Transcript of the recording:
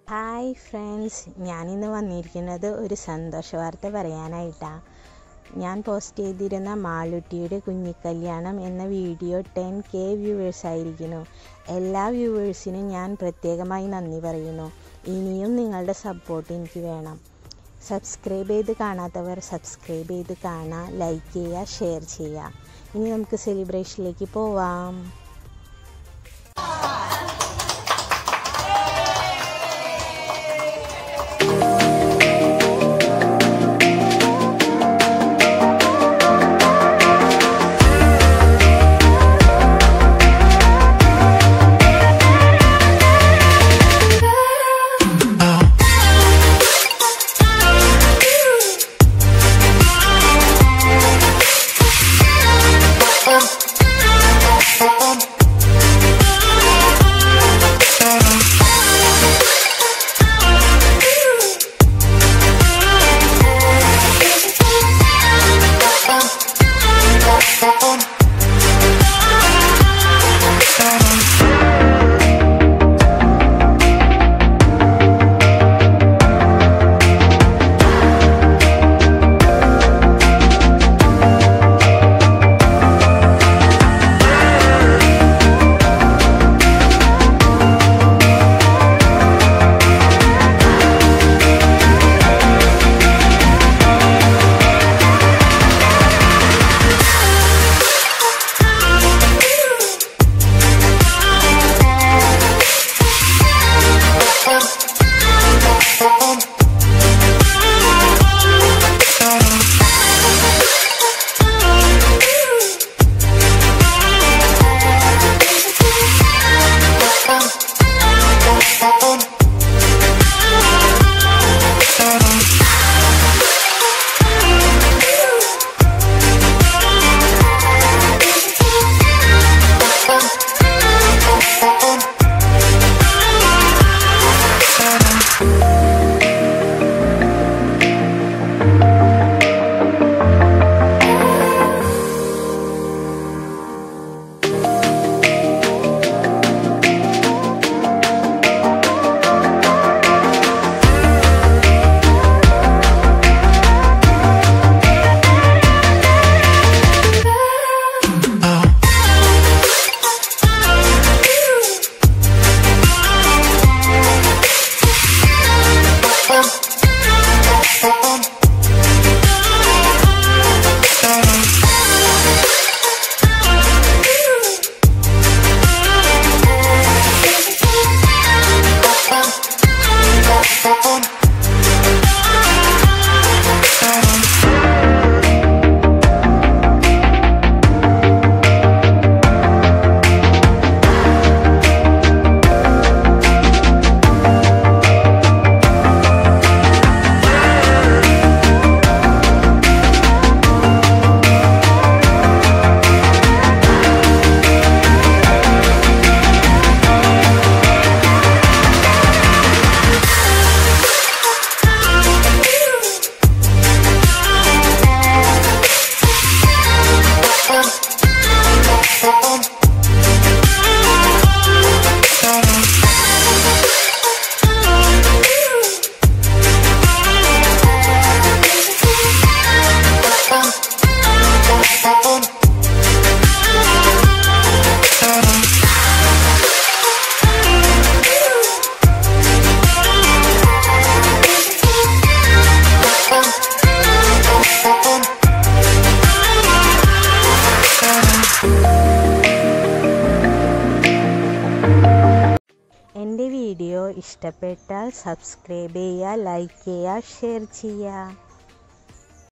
hi friends ഞാനിന്ന് വന്നിരിക്കുന്നത് ഒരു സന്തോഷ വാർത്ത പറയാനായിട്ടാണ് ഞാൻ പോസ്റ്റ് ചെയ്തിരുന്ന മാളുട്ടിയുടെ കുഞ്ഞിക്കല്യാണം എന്ന വീഡിയോ ടെൻ കെ വ്യൂവേഴ്സ് ആയിരിക്കുന്നു എല്ലാ വ്യൂവേഴ്സിനും ഞാൻ പ്രത്യേകമായി നന്ദി പറയുന്നു ഇനിയും നിങ്ങളുടെ സപ്പോർട്ട് എനിക്ക് വേണം സബ്സ്ക്രൈബ് ചെയ്ത് കാണാത്തവർ സബ്സ്ക്രൈബ് ചെയ്ത് കാണുക ലൈക്ക് ചെയ്യുക ഷെയർ ചെയ്യുക ഇനി നമുക്ക് സെലിബ്രേഷനിലേക്ക് പോവാം എൻ്റെ വീഡിയോ ഇഷ്ടപ്പെട്ടാൽ സബ്സ്ക്രൈബ് ചെയ്യുക ലൈക്ക് ചെയ്യുക ഷെയർ ചെയ്യുക